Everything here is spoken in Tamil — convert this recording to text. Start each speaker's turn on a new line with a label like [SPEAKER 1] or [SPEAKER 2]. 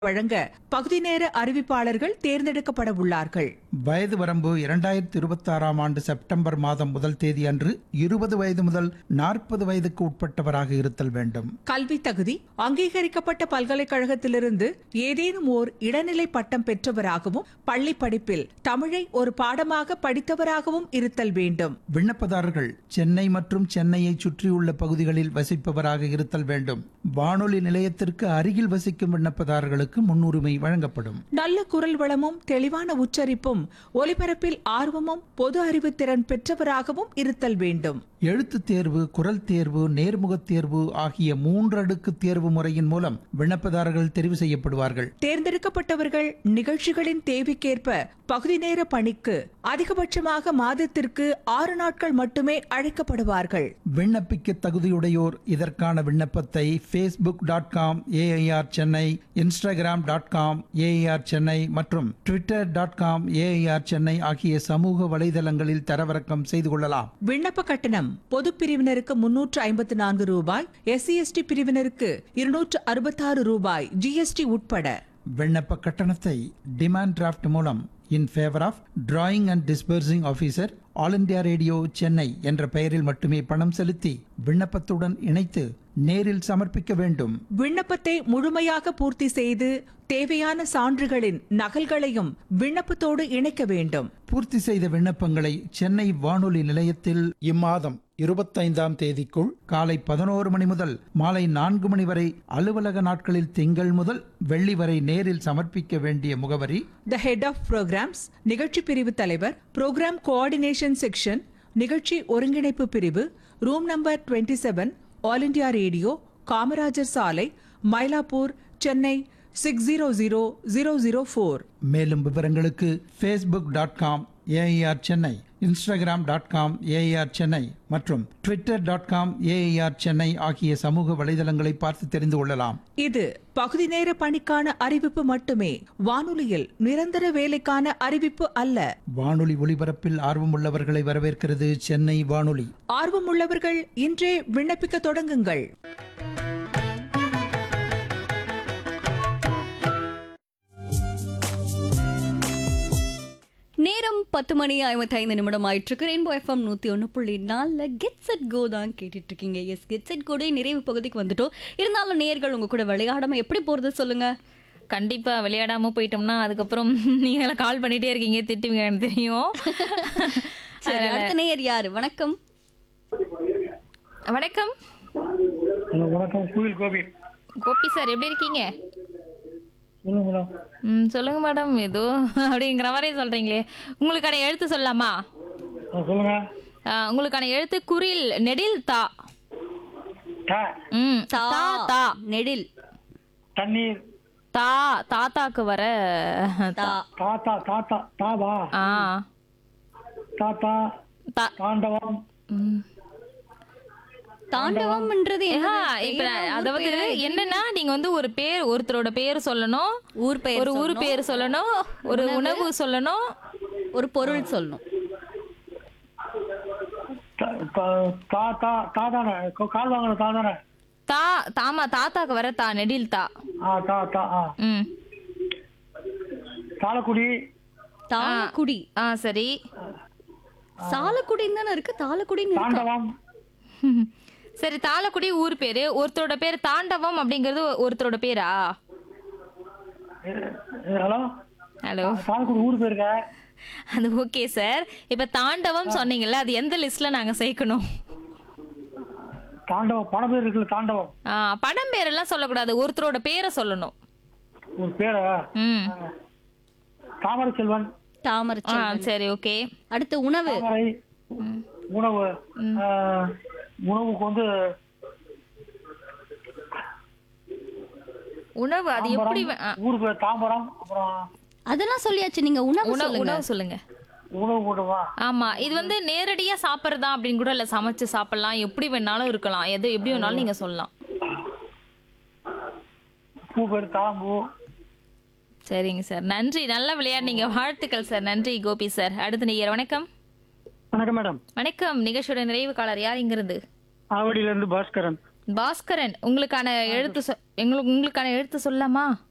[SPEAKER 1] வழங்க பகுதி நேர அறிவிப்பாளர்கள் தேர்ந்தெடுக்கப்பட உள்ளார்கள்
[SPEAKER 2] வயது வரம்பு இரண்டாயிரத்தி இருபத்தாறாம் ஆண்டு செப்டம்பர் மாதம் முதல் தேதி அன்று இருபது வயது முதல் நாற்பது வயதுக்கு உட்பட்டவராக இருத்தல் வேண்டும்
[SPEAKER 1] கல்வி தகுதி அங்கீகரிக்கப்பட்ட பல்கலைக்கழகத்திலிருந்து ஏதேனும் ஓர் இடைநிலை பட்டம் பெற்றவராகவும் பள்ளி படிப்பில் தமிழை ஒரு பாடமாக படித்தவராகவும் இருத்தல் வேண்டும்
[SPEAKER 2] விண்ணப்பதாரர்கள் சென்னை மற்றும் சென்னையை சுற்றியுள்ள பகுதிகளில் வசிப்பவராக இருத்தல் வேண்டும் வானொலி நிலையத்திற்கு அருகில் வசிக்கும் விண்ணப்பதாரர்களுக்கு முன்னுரிமை வழங்கப்படும்
[SPEAKER 1] நல்ல குரல் வளமும் தெளிவான உச்சரிப்பும் ஒலிபரப்பில் ஆர்வமும் பொது அறிவு திறன் பெற்றவராகவும் இருத்தல் வேண்டும்
[SPEAKER 2] எழுத்துத் தேர்வு குரல் தேர்வு நேர்முகத் தேர்வு ஆகிய மூன்றடுக்கு தேர்வு முறையின் மூலம் விண்ணப்பதாரர்கள் தெரிவு செய்யப்படுவார்கள்
[SPEAKER 1] தேர்ந்தெடுக்கப்பட்டவர்கள் நிகழ்ச்சிகளின் தேவைக்கேற்ப பகுதி நேர பணிக்கு அதிகபட்சமாக மாதத்திற்கு ஆறு நாட்கள் மட்டுமே அழைக்கப்படுவார்கள்
[SPEAKER 2] விண்ணப்பிக்க தகுதியுடையோர் இதற்கான விண்ணப்பத்தை Facebook dot com AIR Chennai Instagram dot com AIR Chennai மற்றும் Twitter dot com AIR Chennai ஆகிய சமூக வலைதளங்களில் தரவிறக்கம் செய்து கொள்ளலாம்
[SPEAKER 1] விண்ணப்ப கட்டணம் பொது பிரிவினருக்கு முன்னூற்று ஐம்பத்து நான்கு ரூபாய் எஸ்சி எஸ்டி பிரிவினருக்கு இருநூற்று அறுபத்தாறு ரூபாய் ஜிஎஸ்டி உட்பட
[SPEAKER 2] விண்ணப்ப கட்டணத்தை டிமாண்ட் டிராஃப்ட் மூலம் in favour of drawing and disbursing officer All India Radio Chennai என்ற பெயரில் மட்டுமே பணம் செலுத்தி விண்ணப்பத்துடன் இணைத்து நேரில் சமர்ப்பிக்க வேண்டும்
[SPEAKER 1] விண்ணப்பத்தை முழுமையாக பூர்த்தி செய்து தேவையான சான்றுகளின் நகல்களையும் விண்ணப்பத்தோடு இணைக்க வேண்டும்
[SPEAKER 2] பூர்த்தி செய்த விண்ணப்பங்களை சென்னை வானொலி நிலையத்தில் இம்மாதம் இருபத்தைந்தாம் தேதிக்குள் காலை பதினோரு மணி முதல் மாலை நான்கு மணி வரை அலுவலக நாட்களில் திங்கள் முதல் வெள்ளி வரை நேரில் சமர்ப்பிக்க வேண்டிய முகவரி
[SPEAKER 1] த ஹெட் ஆஃப் ப்ரோக்ராம்ஸ் நிகழ்ச்சி பிரிவு தலைவர் ப்ரோக்ராம் கோஆர்டினேஷன் செக்ஷன் நிகழ்ச்சி ஒருங்கிணைப்பு பிரிவு room number 27 seven All India Radio Kamarajar சாலை Mylapore Chennai six zero zero zero zero four
[SPEAKER 2] மேலும் விவரங்களுக்கு Facebook dot com AIR Chennai Instagram dot com AIR Chennai மற்றும் Twitter dot com AIR Chennai ஆகிய சமூக வலைதளங்களை பார்த்து தெரிந்து கொள்ளலாம்
[SPEAKER 1] இது பகுதி நேர பணிக்கான அறிவிப்பு மட்டுமே வானொலியில் நிரந்தர வேலைக்கான அறிவிப்பு அல்ல
[SPEAKER 2] வானொலி ஒலிபரப்பில் ஆர்வமுள்ளவர்களை வரவேற்கிறது சென்னை வானொலி
[SPEAKER 1] ஆர்வமுள்ளவர்கள் இன்றே விண்ணப்பிக்க தொடங்குங்கள்
[SPEAKER 3] நேரம் பத்து மணி ஐம்பத்தைந்து நிமிடம் ஆயிட்டு ரெயின்போ எஃப்எம் நூற்றி ஒன்று புள்ளி நாலில் கெட் செட் கோ தான் கேட்டுட்டு இருக்கீங்க எஸ் கெட் செட் கோட நிறைவு பகுதிக்கு வந்துட்டோம் இருந்தாலும் நேர்கள் உங்க கூட விளையாடாம எப்படி போறது சொல்லுங்க
[SPEAKER 4] கண்டிப்பா விளையாடாம போயிட்டோம்னா அதுக்கப்புறம் நீங்க கால் பண்ணிட்டே இருக்கீங்க திட்டுவீங்க எனக்கு தெரியும்
[SPEAKER 3] சரி அடுத்த நேயர் யாரு வணக்கம்
[SPEAKER 4] வணக்கம்
[SPEAKER 5] ஹலோ வணக்கம் கோவில் கோபி
[SPEAKER 4] கோபி சார் எப்படி இருக்கீங்க
[SPEAKER 5] சொல்லுங்க மேடம்
[SPEAKER 4] ம் சொல்லுங்க மேடம் ஏதோ அப்படிங்கிற மாதிரி சொல்றீங்களே உங்களுக்கான எழுத்து சொல்லலாமா
[SPEAKER 5] ஆ, சொல்லுங்க
[SPEAKER 4] ஆ, உங்களுக்கான எழுத்து குரில் நெடில் தா
[SPEAKER 5] டா
[SPEAKER 4] ம்
[SPEAKER 3] தா
[SPEAKER 4] தா தா
[SPEAKER 3] நெடில்
[SPEAKER 5] தண்ணீர்
[SPEAKER 4] தா தாத்தாக்கு வர
[SPEAKER 3] தா
[SPEAKER 5] தாத்தா தாத்தா தாவா
[SPEAKER 4] ஆ
[SPEAKER 5] தாத்தா
[SPEAKER 4] தா
[SPEAKER 5] தாண்டவம்
[SPEAKER 4] ம்
[SPEAKER 3] தாண்டவம்ன்றது
[SPEAKER 4] ஆஹா,
[SPEAKER 3] என்னது?
[SPEAKER 4] இப்ப
[SPEAKER 3] பேரா, ஊர்
[SPEAKER 4] அதாவது
[SPEAKER 3] பேரா?
[SPEAKER 4] என்னன்னா நீங்க வந்து ஒரு பேர் ஒருத்தரோட பேர் சொல்லணும்
[SPEAKER 3] ஊர் பெயர்
[SPEAKER 4] ஒரு ஊர்
[SPEAKER 3] சொல்லணும்.
[SPEAKER 4] பேர் சொல்லணும் ஒரு உணவு சொல்லணும்
[SPEAKER 3] ஒரு பொருள் சொல்லணும்
[SPEAKER 5] தா- தா- தாத்தா தாதானே கா- கால் வாங்கின தாதானே
[SPEAKER 4] தா தாமா தாத்தாக்கு வர தா நெடில் தா
[SPEAKER 5] ஆ தா தா ஆ
[SPEAKER 4] ம்
[SPEAKER 5] தாளக்குடி
[SPEAKER 3] தாளக்குடி
[SPEAKER 4] ஆ சரி
[SPEAKER 3] சாலக்குடின்னு தானே இருக்கு தாளக்குடின்னு இருக்கா?
[SPEAKER 5] தாண்டவம்
[SPEAKER 4] சரி தாளக்குடி ஊர் பேரு ஒருத்தரோட பேர் தாண்டவம் அப்படிங்கிறது ஒருத்தரோட பேரா
[SPEAKER 5] ஏ, ஹலோ
[SPEAKER 4] ஹலோ
[SPEAKER 5] தாளக்குடி ஊர் போயிருக்க
[SPEAKER 4] அது ஓகே சார் இப்ப தாண்டவம் சொன்னீங்கல்ல அது எந்த லிஸ்ட்ல நாங்க சேர்க்கணும்
[SPEAKER 5] தாண்டவம் பண பேர் இருக்குல்ல தாண்டவம்
[SPEAKER 4] ஆ, படம் பேரெல்லாம் சொல்லக்கூடாது ஒருத்தரோட பேரை சொல்லணும்
[SPEAKER 5] ஒரு பேரா
[SPEAKER 4] ம்
[SPEAKER 5] தாமரை செல்வன்
[SPEAKER 3] தாமரை
[SPEAKER 4] ஆ சரி ஓகே
[SPEAKER 3] அடுத்து உணவு
[SPEAKER 5] தாமரை உணவு ஆ, உணவுக்கு வந்து
[SPEAKER 4] உணவு அது எப்படி வே- ஆ,
[SPEAKER 5] ஊர் பேர் தாம்பரம் அப்புறம்
[SPEAKER 3] அதெல்லாம் சொல்லியாச்சு நீங்க உணவு
[SPEAKER 4] உணவு
[SPEAKER 3] சொல்லுங்க
[SPEAKER 4] உணவு சொல்லுங்க
[SPEAKER 5] உணவு போடுவா
[SPEAKER 4] ஆமா இது வந்து நேரடியா சாப்பிடுறதா அப்படின்னு கூட இல்ல சமைச்சு சாப்பிடலாம் எப்படி வேணாலும் இருக்கலாம் எது எப்படி வேணாலும் நீங்க சொல்லலாம்
[SPEAKER 5] பூ பேர் தாம்பூ
[SPEAKER 4] சரிங்க சார் நன்றி நல்லா விளையாடுனீங்க வாழ்த்துக்கள் சார் நன்றி கோபி சார் அடுத்த நீங்க வணக்கம்
[SPEAKER 5] வணக்கம் மேடம்
[SPEAKER 4] வணக்கம் நிகழ்ச்சியோட நிறைவு காலர் யார் இங்கிருந்து
[SPEAKER 5] ஆவடியில இருந்து பாஸ்கரன்
[SPEAKER 4] பாஸ்கரன் உங்களுக்கான எழுத்து சொ- எங்களுக்கு உங்களுக்கான எழுத்து சொல்லலாமா